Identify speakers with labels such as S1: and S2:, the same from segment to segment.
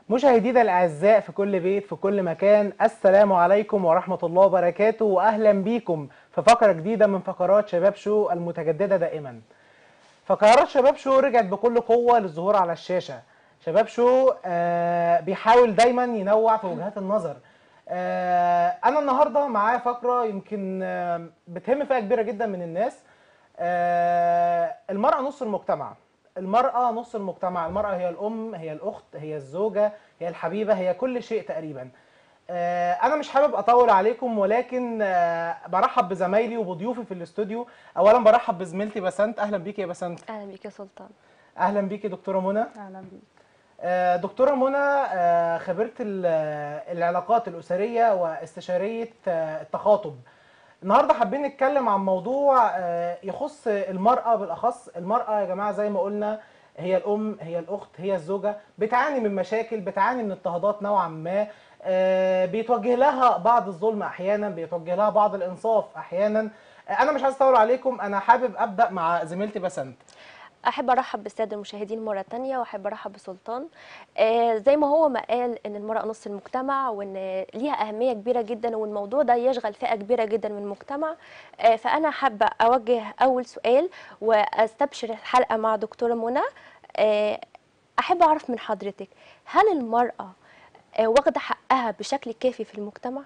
S1: مشاهدينا الاعزاء في كل بيت في كل مكان السلام عليكم ورحمه الله وبركاته واهلا بيكم في فقره جديده من فقرات شباب شو المتجدده دائما فقرات شباب شو رجعت بكل قوه للظهور على الشاشه شباب شو آه بيحاول دايما ينوع في وجهات النظر آه انا النهارده معايا فقره يمكن آه بتهم فئه كبيره جدا من الناس آه المراه نص المجتمع المرأة نص المجتمع المرأة هي الأم هي الأخت هي الزوجة هي الحبيبة هي كل شيء تقريبا آه، أنا مش حابب أطول عليكم ولكن آه، برحب بزمايلي وبضيوفي في الاستوديو أولا برحب بزميلتي بسنت أهلا بيكي يا بسنت
S2: اهلا بيك يا سلطان
S1: أهلا بيكي دكتورة منى
S3: اهلا بيك
S1: آه، دكتورة منى آه، خبيرة ال- آه، العلاقات الأسرية واستشارية آه، التخاطب النهارده حابين نتكلم عن موضوع آه، يخص المرأة بالأخص المرأة يا جماعة زي ما قلنا هي الأم هي الأخت هي الزوجة بتعاني من مشاكل بتعاني من اضطهادات نوعا ما آه، بيتوجه لها بعض الظلم أحيانا بيتوجه لها بعض الإنصاف أحيانا آه، أنا مش عايز أطول عليكم أنا حابب أبدأ مع زميلتي بسنت
S2: احب ارحب بالساده المشاهدين مره تانية واحب ارحب بسلطان آه زي ما هو ما قال ان المراه نص المجتمع وان ليها اهميه كبيره جدا والموضوع ده يشغل فئه كبيره جدا من المجتمع آه فانا حابه اوجه اول سؤال واستبشر الحلقه مع دكتوره منى آه احب اعرف من حضرتك هل المراه آه واخده حقها بشكل كافي في المجتمع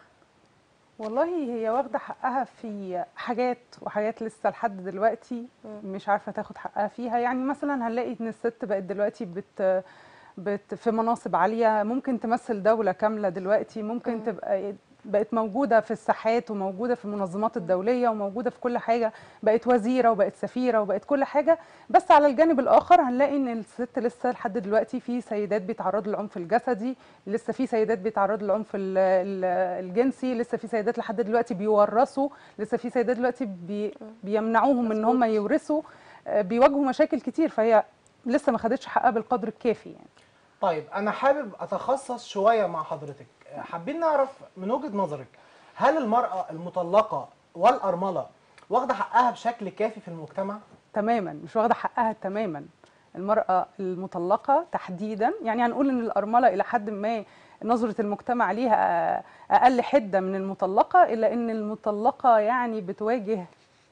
S3: والله هي واخده حقها في حاجات وحاجات لسه لحد دلوقتي مش عارفه تاخد حقها فيها يعني مثلا هنلاقي ان الست بقت دلوقتي بت بت في مناصب عاليه ممكن تمثل دوله كامله دلوقتي ممكن
S2: مم.
S3: تبقى بقت موجوده في الساحات وموجوده في المنظمات الدوليه وموجوده في كل حاجه بقت وزيره وبقت سفيره وبقت كل حاجه بس على الجانب الاخر هنلاقي ان الست لسه لحد دلوقتي في سيدات بيتعرضوا للعنف الجسدي لسه في سيدات بيتعرضوا للعنف ال- ال- الجنسي لسه في سيدات لحد دلوقتي بيورثوا لسه في سيدات دلوقتي بي بيمنعوهم ان هم
S2: مظبوط.
S3: يورثوا آه، بيواجهوا مشاكل كتير فهي لسه ما خدتش حقها بالقدر الكافي يعني
S1: طيب انا حابب اتخصص شويه مع حضرتك حابين نعرف من وجهه نظرك هل المراه المطلقه والارمله واخده حقها بشكل كافي في المجتمع
S3: تماما مش واخده حقها تماما المراه المطلقه تحديدا يعني هنقول ان الارمله الى حد ما نظره المجتمع ليها اقل حده من المطلقه الا ان المطلقه يعني بتواجه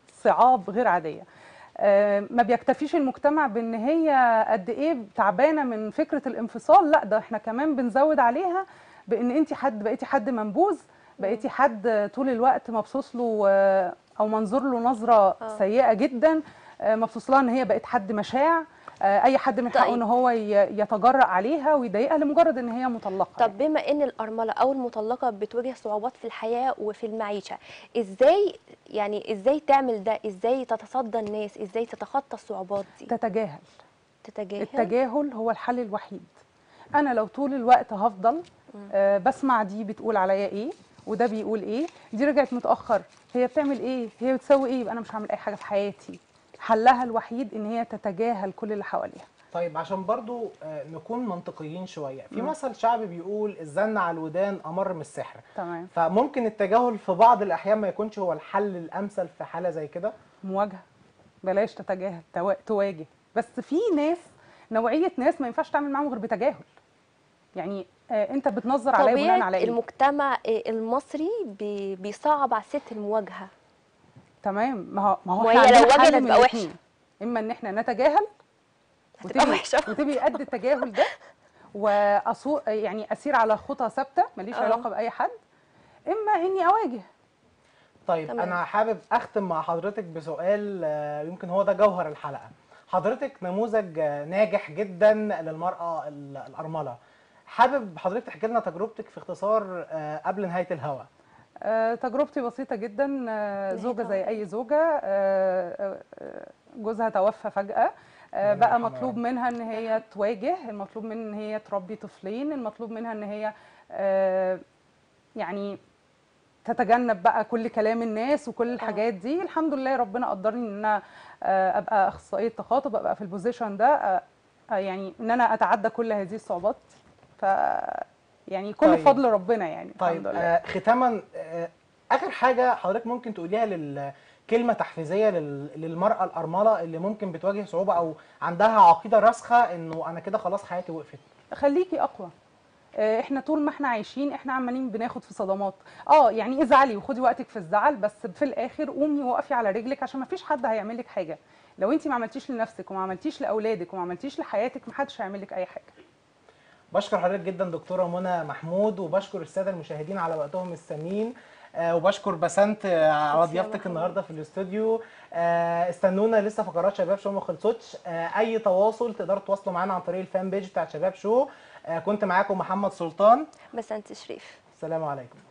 S3: صعاب غير عاديه آه، ما بيكتفيش المجتمع بان هي قد ايه تعبانه من فكره الانفصال لا ده احنا كمان بنزود عليها بان انت حد بقيتي حد منبوذ بقيتي حد طول الوقت مبسوط له آه، او منظور له نظره
S2: آه.
S3: سيئه جدا آه، مبسوط لها ان هي بقت حد مشاع آه، اي حد من حقه
S2: طيب.
S3: ان هو ي- يتجرأ عليها ويضايقها لمجرد ان هي مطلقه
S2: طب بما ان الارمله او المطلقه بتواجه صعوبات في الحياه وفي المعيشه ازاي يعني ازاي تعمل ده ازاي تتصدى الناس ازاي تتخطى الصعوبات دي
S3: تتجاهل
S2: تتجاهل
S3: التجاهل هو الحل الوحيد انا لو طول الوقت هفضل آه بسمع دي بتقول عليا ايه وده بيقول ايه دي رجعت متاخر هي بتعمل ايه هي بتسوي ايه يبقى انا مش هعمل اي حاجه في حياتي حلها الوحيد ان هي تتجاهل كل اللي حواليها
S1: طيب عشان برضو آه، نكون منطقيين شويه في
S3: مم.
S1: مثل شعبي بيقول الزن على الودان امر من السحر
S3: تمام
S1: فممكن التجاهل في بعض الاحيان ما يكونش هو الحل الامثل في حاله زي كده
S3: مواجهه بلاش تتجاهل توا- تواجه بس في ناس نوعيه ناس ما ينفعش تعمل معاهم غير بتجاهل يعني آه انت بتنظر عليا بناء
S2: طبيعه
S3: على ايه
S2: المجتمع المصري بي- بيصعب على الست المواجهه
S3: تمام ما هو ما هو
S2: وهي
S3: إحنا
S2: لو
S3: عندنا حل
S2: واجهت
S3: من
S2: تبقى وحشة.
S3: الاتنين. اما ان احنا نتجاهل
S2: هتبقى
S3: وتبقي
S2: وحشة.
S3: وتبقي قد التجاهل ده وأصو يعني اسير على خطى ثابته ماليش
S2: آه.
S3: علاقه باي حد اما اني اواجه
S1: طيب
S2: تمام.
S1: انا حابب اختم مع حضرتك بسؤال آه، يمكن هو ده جوهر الحلقه حضرتك نموذج آه، ناجح جدا للمراه ال- الارمله حابب حضرتك تحكي لنا تجربتك في اختصار آه، قبل نهايه الهوا
S3: آه، تجربتي بسيطه جدا آه،
S2: نهاية
S3: زوجه
S2: عمر.
S3: زي اي زوجه آه، آه، جوزها توفى فجاه آه،
S1: ربنا
S3: بقى
S1: يرحمها يا
S3: مطلوب
S1: رب.
S3: منها ان هي تواجه المطلوب منها ان هي تربي طفلين المطلوب منها ان هي آه، يعني تتجنب بقى كل كلام الناس وكل الحاجات دي الحمد لله ربنا قدرني ان انا آه، ابقى اخصائيه تخاطب ابقى في البوزيشن ده آه، آه، يعني ان انا اتعدى كل هذه الصعوبات ف يعني كل
S1: طيب.
S3: فضل ربنا يعني
S1: طيب
S3: الحمد لله
S1: آه ختاما آه اخر حاجه حضرتك ممكن تقوليها لل كلمه تحفيزيه لل- للمراه الارمله اللي ممكن بتواجه صعوبه او عندها عقيده راسخه انه انا كده خلاص حياتي وقفت
S3: خليكي اقوى آه، احنا طول ما احنا عايشين احنا عمالين بناخد في صدمات اه يعني ازعلي وخدي وقتك في الزعل بس في الاخر قومي وقفي على رجلك عشان ما فيش حد هيعمل لك حاجه لو انت ما عملتيش لنفسك وما عملتيش لاولادك وما عملتيش لحياتك ما حدش هيعمل لك اي حاجه
S1: بشكر حضرتك جدا دكتوره منى محمود وبشكر الساده المشاهدين على وقتهم الثمين آه، وبشكر بسنت آه، على
S2: ميرسي يا
S1: ضيافتك
S2: محمود.
S1: النهارده في الاستوديو آه، استنونا لسه فقرات شباب شو ما خلصتش آه، اي تواصل تقدروا تواصلوا معانا عن طريق الفان بيج بتاعت شباب شو آه، كنت معاكم محمد سلطان
S2: بس انت شريف
S1: السلام عليكم